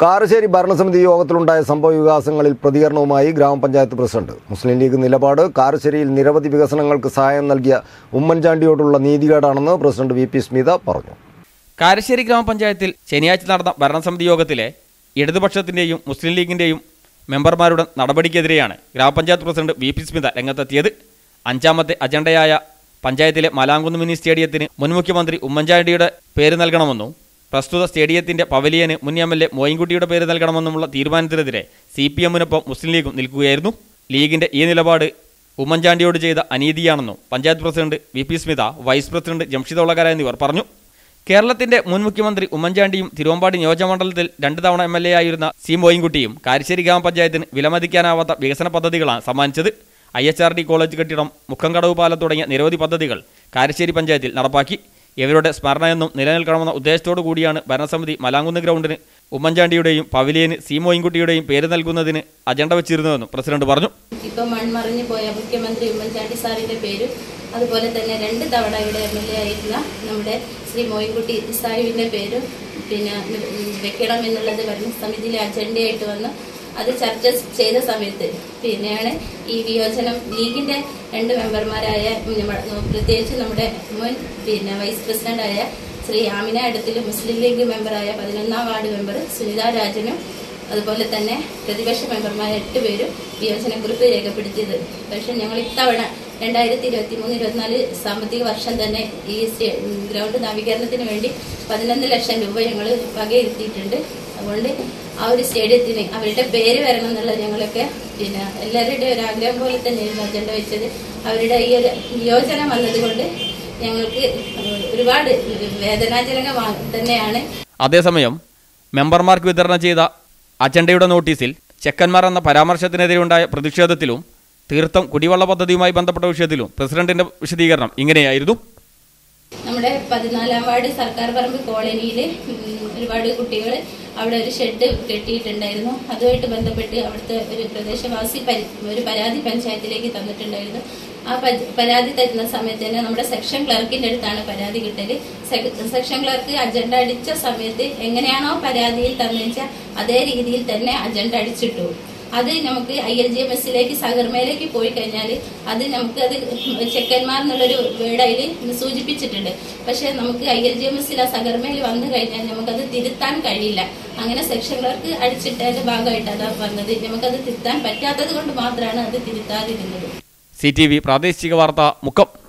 കാരശ്ശേരി ഭരണസമിതി യോഗത്തിലുണ്ടായ സംഭവ വികാസങ്ങളിൽ പ്രതികരണവുമായി ഗ്രാമപഞ്ചായത്ത് പ്രസിഡന്റ് മുസ്ലിം ലീഗ് നിലപാട് കാരശ്ശേരിയിൽ നിരവധി വികസനങ്ങൾക്ക് സഹായം നൽകിയ ഉമ്മൻചാണ്ടിയോടുള്ള നീതികേടാണെന്ന് പ്രസിഡന്റ് വി പി സ്മിത പറഞ്ഞു കാരശ്ശേരി ഗ്രാമപഞ്ചായത്തിൽ ശനിയാഴ്ച നടന്ന ഭരണസമിതി യോഗത്തിലെ ഇടതുപക്ഷത്തിന്റെയും മുസ്ലിം ലീഗിന്റെയും മെമ്പർമാരുടെ നടപടിക്കെതിരെയാണ് ഗ്രാമപഞ്ചായത്ത് പ്രസിഡന്റ് വി പി സ്മിത രംഗത്തെത്തിയത് അഞ്ചാമത്തെ അജണ്ടയായ പഞ്ചായത്തിലെ മലാങ്കുന്ന് മിനി സ്റ്റേഡിയത്തിന് മുൻ മുഖ്യമന്ത്രി ഉമ്മൻചാണ്ടിയുടെ പേര് നൽകണമെന്നും പ്രസ്തുത സ്റ്റേഡിയത്തിന്റെ പവലിയന് മുൻ എം എൽ എ മോയിൻകുട്ടിയുടെ പേര് നൽകണമെന്നുമുള്ള തീരുമാനത്തിനെതിരെ സി പി എമ്മിനൊപ്പം മുസ്ലിം ലീഗും നിൽക്കുകയായിരുന്നു ലീഗിന്റെ ഈ നിലപാട് ഉമ്മൻചാണ്ടിയോട് ചെയ്ത അനീതിയാണെന്നും panchayat president V P Smitha vice president Jamshid Olakara എന്നിവർ പറഞ്ഞു കേരളത്തിന്റെ മുൻ മുഖ്യമന്ത്രി ഉമ്മൻചാണ്ടിയും തിരുവമ്പാടി നിയോജകമണ്ഡലത്തിൽ രണ്ട് തവണ എം എൽ എ ആയിരുന്ന സി മോയിൻകുട്ടിയും കാരശ്ശേരി ഗ്രാമപഞ്ചായത്തിന് വിലമതിക്കാനാവാത്ത വികസന പദ്ധതികളാണ് സമ്മാനിച്ചത് I H R D college കെട്ടിടം മുക്കംകടവ് പാലം തുടങ്ങിയ നിരവധി പദ്ധതികൾ കാരശ്ശേരി പഞ്ചായത്തിൽ നടപ്പാക്കി ഇവരുടെ സ്മരണയെന്നും നിലനിൽക്കണമെന്ന ഉദ്ദേശത്തോടു കൂടിയാണ് ഭരണസമിതി മലാങ്കുന്ന് ഗ്രൗണ്ടിന് ഉമ്മൻചാണ്ടിയുടെയും പവിലിയന് സി മോയിൻകുട്ടിയുടെയും പേര് നൽകുന്നതിന് അജണ്ട വെച്ചിരുന്നുവെന്നും പ്രസിഡന്റ് പറഞ്ഞു ഇപ്പം മൺമറിഞ്ഞു പോയ മുഖ്യമന്ത്രി ഉമ്മൻചാണ്ടി സാറിന്റെ പേരും അതുപോലെ തന്നെ രണ്ട് തവണ ഇവിടെ എം എൽ എ ആയിരുന്ന നമ്മുടെ ശ്രീ മോയിൻകുട്ടി സാഹിബിന്റെ പേരും പിന്നെ ഉം, വെക്കണം എന്നുള്ളത് ഭരണസമിതിയിലെ അജണ്ടയായിട്ട് വന്ന് അത് ചർച്ച ചെയ്ത സമയത്ത് പിന്നെയാണ് ഈ വിയോജനം ലീഗിന്റെ രണ്ട് മെമ്പർമാരായ ഉം, നമ്മ- പ്രത്യേകിച്ച് നമ്മുടെ മുൻ പിന്നെ വൈസ് പ്രസിഡന്റായ ശ്രീ ആമിന അടുത്തിൽ മുസ്ലിം ലീഗ് മെമ്പറായ പതിനൊന്നാം വാർഡ് മെമ്പർ സുനിത രാജനും അതുപോലെ തന്നെ പ്രതിപക്ഷ മെമ്പർമാർ എട്ട് പേരും വിയോജനക്കുറിപ്പ് രേഖപ്പെടുത്തിയത് പക്ഷെ ഞങ്ങൾ ഇത്തവണ രണ്ടായിരത്തി ഇരുപത്തി മൂന്ന് ഇരുപത്തിനാല് സാമ്പത്തിക വർഷം തന്നെ ഈ സ്റ്റേ- ഗ്രൗണ്ട് നവീകരണത്തിന് വേണ്ടി പതിനൊന്ന് ലക്ഷം രൂപ ഞങ്ങൾ വകയിരുത്തിയിട്ടുണ്ട് അതുകൊണ്ട് ആ ഒരു സ്റ്റേഡിയത്തിന് അവരുടെ പേര് വരണം എന്നുള്ള ഞങ്ങളൊക്കെ പിന്നെ എല്ലാവരുടെയും ഒരു ആഗ്രഹം പോലെ തന്നെയായിരുന്നു അജണ്ട വെച്ചത് അവരുടെ ഈ ഒരു നിയോജനം വന്നതുകൊണ്ട് ഞങ്ങൾക്ക് ഒരുപാട് വേദനാജനകമാണ് തന്നെയാണ് അതേസമയം മെമ്പർമാർക്ക് വിതരണം ചെയ്ത അജണ്ടയുടെ നോട്ടീസിൽ ചെക്കന്മാർ എന്ന പരാമർശത്തിനെതിരെയുണ്ടായ പ്രതിഷേധത്തിലും തീർത്ഥം കുടിവെള്ള പദ്ധതിയുമായി ബന്ധപ്പെട്ട വിഷയത്തിലും പ്രസിഡന്റിന്റെ വിശദീകരണം ഇങ്ങനെയായിരുന്നു നമ്മുടെ പതിനാലാം വാർഡ് സർക്കാർ പറമ്പ് കോളനിയിൽ ഒരുപാട് കുട്ടികൾ അവിടെ ഒരു ഷെഡ് കെട്ടിയിട്ടുണ്ടായിരുന്നു അതുമായിട്ട് ബന്ധപ്പെട്ട് അവിടുത്തെ ഒരു പ്രദേശവാസി പരി- ഒരു പരാതി പഞ്ചായത്തിലേക്ക് തന്നിട്ടുണ്ടായിരുന്നു ആ പ- പരാതി തരുന്ന സമയത്ത് തന്നെ നമ്മുടെ സെക്ഷൻ ക്ലർക്കിന്റെ അടുത്താണ് പരാതി കിട്ടല് സെ- സെക്ഷൻ ക്ലർക്ക് അജണ്ട അടിച്ച സമയത്ത് എങ്ങനെയാണോ പരാതിയിൽ തന്നെച്ചാൽ അതേ രീതിയിൽ തന്നെ അജണ്ട അടിച്ചിട്ടു അത് നമുക്ക് ഐ എൽ ജി എം എസിലേക്ക് സഗർമയിലേക്ക് പോയി കഴിഞ്ഞാൽ അത് നമുക്ക് അത് ചെക്കന്മാർ എന്നുള്ളൊരു വേർഡ് അതിൽ സൂചിപ്പിച്ചിട്ടുണ്ട് പക്ഷെ നമുക്ക് ഐ എൽ ജി എം എസിൽ ആ സഗർമയിൽ വന്നു കഴിഞ്ഞാൽ നമുക്കത് തിരുത്താൻ കഴിയില്ല അങ്ങനെ സെക്ഷൻ ക്ലർക്ക് അടിച്ചിട്ടതിന്റെ ഭാഗമായിട്ട് അതാ വന്നത് നമുക്കത് തിരുത്താൻ പറ്റാത്തത് കൊണ്ട് മാത്രമാണ് അത് തിരുത്താതിരുന്നത് സി ടി വി പ്രാദേശിക വാർത്ത മുക്കം